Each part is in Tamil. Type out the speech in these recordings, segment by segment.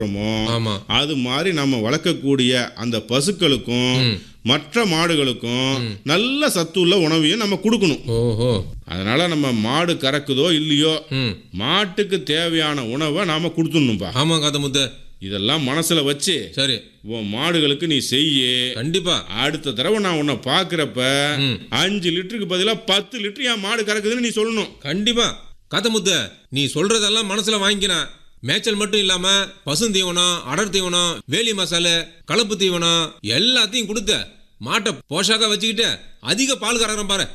ஆமா அது மாதிரி நம்ம வளர்க்கக்கூடிய அந்த பசுக்களுக்கும் மற்ற மாடுகளுக்கும் நல்ல சத்துள்ள உணவையும் நம்ம கொடுக்கணும் ஓஹோ அதனால நம்ம மாடு கறக்குதோ இல்லையோ ம் மாட்டுக்கு தேவையான உணவை நாம கொடுத்துடணும்பா ஆமா காத்த முத்த இதெல்லாம் மனசுல வச்சு சரி உன் மாடுகளுக்கு நீ செய்ய கண்டிப்பா அடுத்த தடவை நான் உன்னை பார்க்குறப்ப ம். அஞ்சு லிட்டருக்கு பதிலாக பத்து லிட்டர் என் மாடு கறக்குதுன்னு நீ சொல்லணும் கண்டிப்பா காத்தமுத்த நீ சொல்றதெல்லாம் மனசுல வாங்கிக்கிறேன் மேய்ச்சல் மட்டும் இல்லாம பசுந்தீவனம் அடர் தீவனம் வேலி மசாலு கலப்பு தீவனம் எல்லாத்தையும் கொடுத்த மாட்டை போஷாக்கா வச்சுக்கிட்டு அதிக பால் கறக்குறேன் பாரு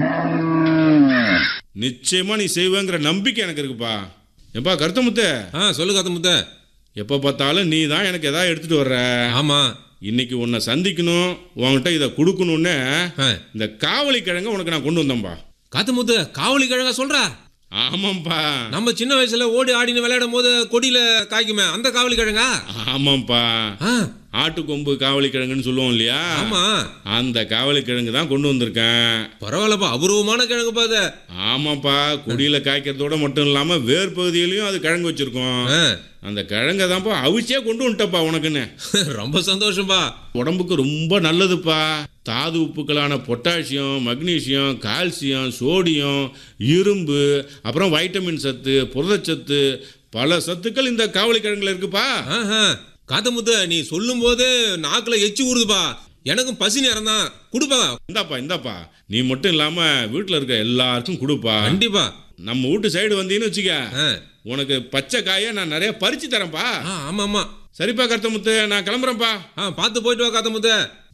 நிச்சயமா நீ செய்வேங்கிற நம்பிக்கை எனக்கு இருக்குப்பா எப்பா கருத்தமுத்த ஆ சொல்லு காத்தமுத்த எப்போ பார்த்தாலும் நீ தான் எனக்கு எதாவது எடுத்துட்டு வர்ற ஆமா இன்னைக்கு உன்னை சந்திக்கணும் உன்கிட்ட இதை கொடுக்கணும்னு ஆ. இந்த காவலி கிழங்க உனக்கு நான் கொண்டு வந்தேன்பா காத்தமுத்த காவலி கிழங்கா சொல்றா ஆமாம்ப்பா நம்ம சின்ன வயசுல ஓடி ஆடின்னு விளையாடும் போது கொடியில காய்க்குமே அந்த காவலி கிழங்கா ஆமாம்ப்பா ஆ, ஆட்டுக்கொம்பு காவலி கிழங்குன்னு சொல்லுவோம் இல்லையா ஆமா அந்த காவலி கிழங்கு தான் கொண்டு வந்திருக்கேன் பரவாயில்லப்பா அபூர்வமான கிழங்கு பாத ஆமாப்பா கொடியில காய்க்கிறதோட மட்டும் இல்லாம வேர் பகுதியிலையும் அது கிழங்கு வச்சிருக்கோம் அந்த கிழங்க தான்ப்பா அவிச்சே கொண்டு வந்துட்டப்பா உனக்குன்னு ரொம்ப சந்தோஷம்பா உடம்புக்கு ரொம்ப நல்லதுப்பா தாது உப்புக்களான பொட்டாசியம் மக்னீசியம் கால்சியம் சோடியம் இரும்பு அப்புறம் வைட்டமின் சத்து புரதச்சத்து பல சத்துக்கள் இந்த காவலி கிழங்குல இருக்குப்பா ஆஹா. காத்தமுத்த நீ சொல்லும் போது நாக்குல எச்சி ஊறுதுப்பா எனக்கும் பசி நேரம் தான் கொடுப்பா இந்தாப்பா இந்தாப்பா நீ மட்டும் இல்லாம வீட்டில் இருக்க எல்லாருக்கும் கொடுப்பா கண்டிப்பா நம்ம வீட்டு சைடு வந்தீங்கன்னு வச்சுக்க ஆ. உனக்கு பச்சை காயை நான் நிறைய பறிச்சு தரேன்ப்பா ஆ, ஆமா ஆமா சரிப்பா கருத்தமுத்து நான் கிளம்புறேன்ப்பா ஆ பார்த்து போயிட்டு வா காத்தமுத்த